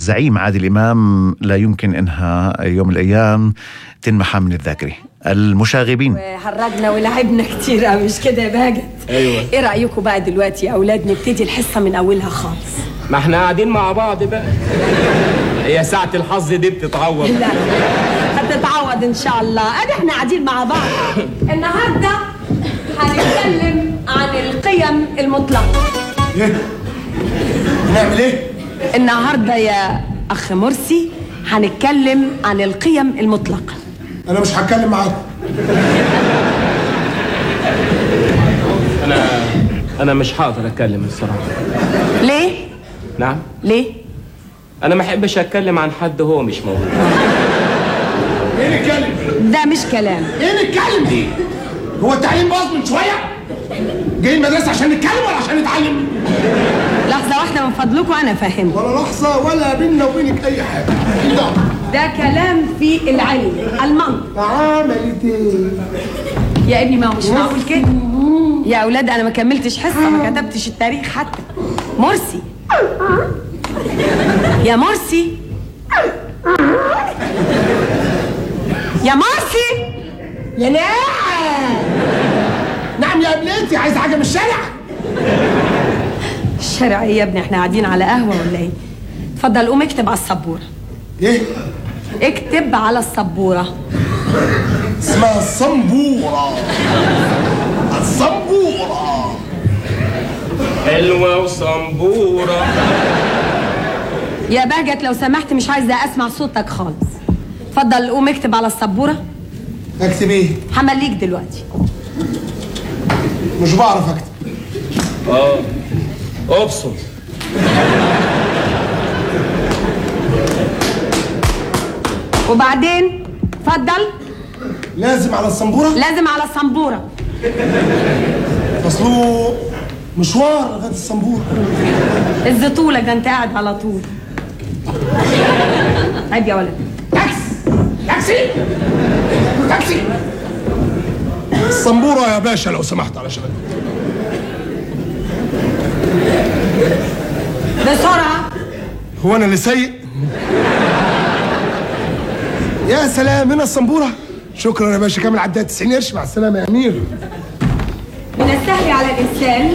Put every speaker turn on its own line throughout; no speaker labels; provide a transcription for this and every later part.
الزعيم عادل إمام لا يمكن إنها يوم من الأيام تنمحى من الذاكرة المشاغبين
هرجنا ولعبنا كتير قوي مش كده يا باجت
أيوة.
ايه رايكم بقى دلوقتي يا اولاد نبتدي الحصه من اولها خالص
ما احنا قاعدين مع بعض بقى هي ساعة الحظ دي بتتعوض
لا هتتعوض ان شاء الله ادي احنا قاعدين مع بعض النهارده هنتكلم عن القيم المطلقه
ايه نعمل ايه
النهارده يا اخ مرسي هنتكلم عن القيم المطلقه
انا مش هتكلم معاك
انا انا مش هقدر اتكلم الصراحة
ليه
نعم
ليه
انا ما احبش اتكلم عن حد هو مش موجود
ايه نتكلم
ده مش كلام
ايه نتكلم دي هو التعليم باظ من شويه جاي المدرسه عشان نتكلم ولا عشان نتعلم
لحظه واحده من فضلكم انا فاهمكم
ولا لحظه ولا بيننا وبينك اي حاجه لا
ده كلام في العلم المنطق
عملت ايه
يا ابني ما هو مش معقول كده يا اولاد انا ما كملتش حصه ما كتبتش التاريخ حتى مرسي يا مرسي يا مرسي
يا نعم نعم يا ابنتي عايز حاجه من الشارع
الشارع ايه يا ابني احنا قاعدين على قهوه ولا ايه اتفضل قوم اكتب على السبوره
ايه
اكتب على السبوره
اسمها الصنبوره الصنبوره
حلوة وصنبورة
يا بهجت لو سمحت مش عايزه اسمع صوتك خالص اتفضل قوم اكتب على السبوره
اكتب ايه
همليك دلوقتي
مش بعرف اكتب
اه ابصر
وبعدين اتفضل
لازم على الصنبوره
لازم على السبوره
اصله مشوار لغايه الصنبوره
الزطولة ده انت قاعد على طول عيب يا ولد
تاكسي تاكسي تاكسي الصنبوره يا باشا لو سمحت على شباب
بسرعة
هو انا اللي سايق يا سلام هنا الصنبوره شكرا يا باشا كامل عداد 90 قرش مع السلامه يا امير
من السهل على الإنسان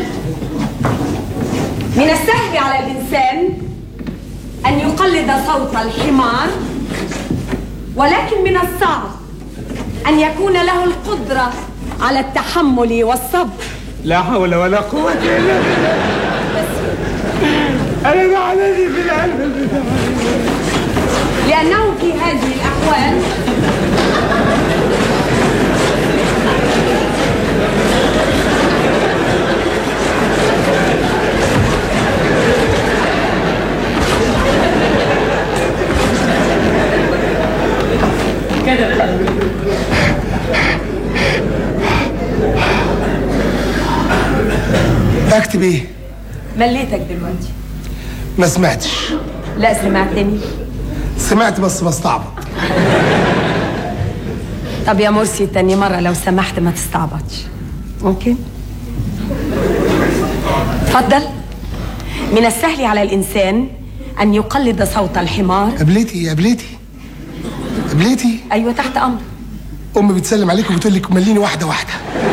من السهل على الإنسان أن يقلد صوت الحمار ولكن من الصعب أن يكون له القدرة على التحمل والصبر
لا حول ولا قوة الا بالله انا زعلاني في القلب
لأنه في هذه الأحوال
اكتب ايه
مليتك دلوقتي
ما سمعتش
لا سمعتني
سمعت بس بستعبط
طب يا مرسي تاني مرة لو سمحت ما تستعبطش ممكن؟ اتفضل من السهل على الإنسان أن يقلد صوت الحمار
قبلتي قبلتي قبلتي
أيوة تحت أمر
امي بتسلم عليك وبتقول لك مليني واحده واحده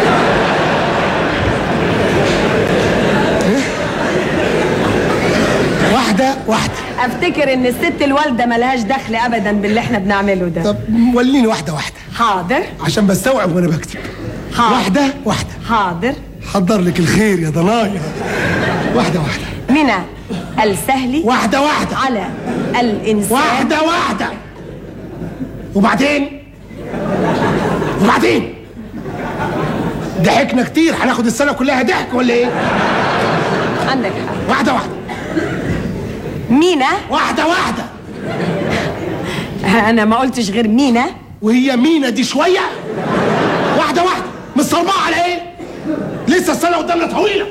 إيه؟ واحده واحده
أفتكر إن الست الوالدة ملهاش دخل أبدا باللي إحنا بنعمله ده
طب وليني واحده واحده
حاضر
عشان بستوعب وانا بكتب
حاضر.
واحده واحده
حاضر
حضر لك الخير يا ضنايا واحده واحده
من السهل
واحده واحده
على الإنسان
واحده واحده وبعدين وبعدين ضحكنا كتير هناخد السنه كلها ضحك ولا ايه
عندك حق
واحده واحده
مينا
واحده واحده
أنا ما قلتش غير مينا
وهي مينا دي شويه واحده واحده مش صربعه على ايه لسه السنه قدامنا طويله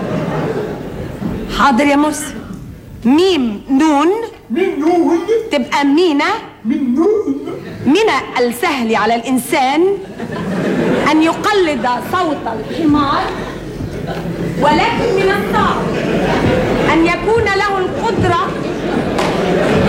حاضر يا مرسي ميم نون
مين نون
تبقى مينا
مين نون
من السهل على الإنسان أن يقلد صوت الحمار ولكن من الصعب أن يكون له القدرة